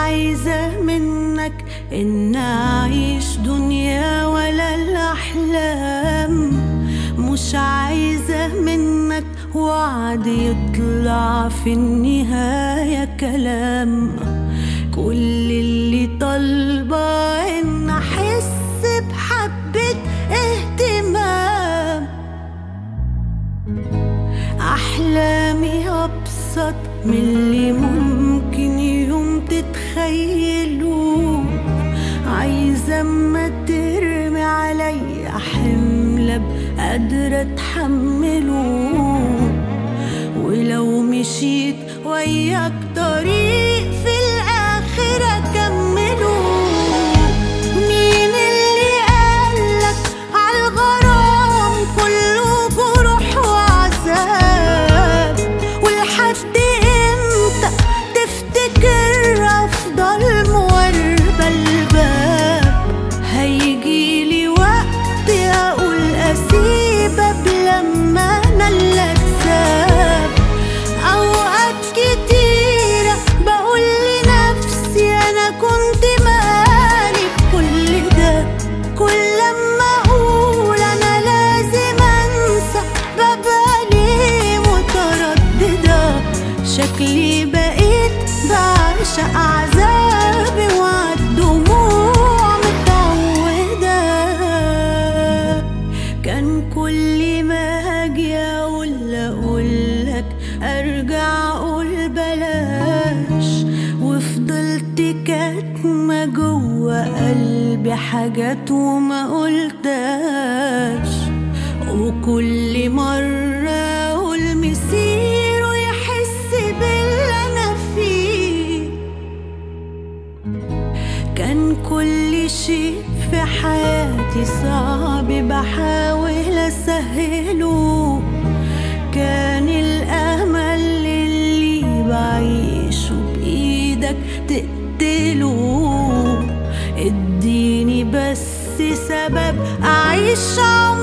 عايزة منك إن أعيش دنيا ولا الأحلام مش عايزة منك وعد يطلع في النهاية كلام كل اللي طالبة إن أحس بحبة اهتمام أحلامي أبسط من اللي ممكن يوم تتخيلوه عايزة أما ترمي عليا حمل أبقى قادرة أتحمله ولو مشيت وياك طريق في الآخر أكمله مين اللي قالك عالغرام كله جروح وعذاب ولحد امتى تفتكر افضل مواربة الباب هيجيلي وقت اقول اسيبك لما انا اللي اتساب اوقات كتيرة بقول لنفسي انا كنت مالي كل ده كل لما اقول انا لازم انسى ببقى ليه مترددة شكلي بقيت بعشق عذابي وعالدموع متعودة كان كل ما هاجي اقول اقولك ارجع اقول بلاش وفضلت كاتمة جوه قلبي حاجات وما قلتاش وكل مرة اقول مسير ويحس باللي انا فيه كان كل شيء في حياتي صعب بحاول اسهله كان الامل اللي بعيشه بايدك تقتله اديني بس سبب اعيش عمري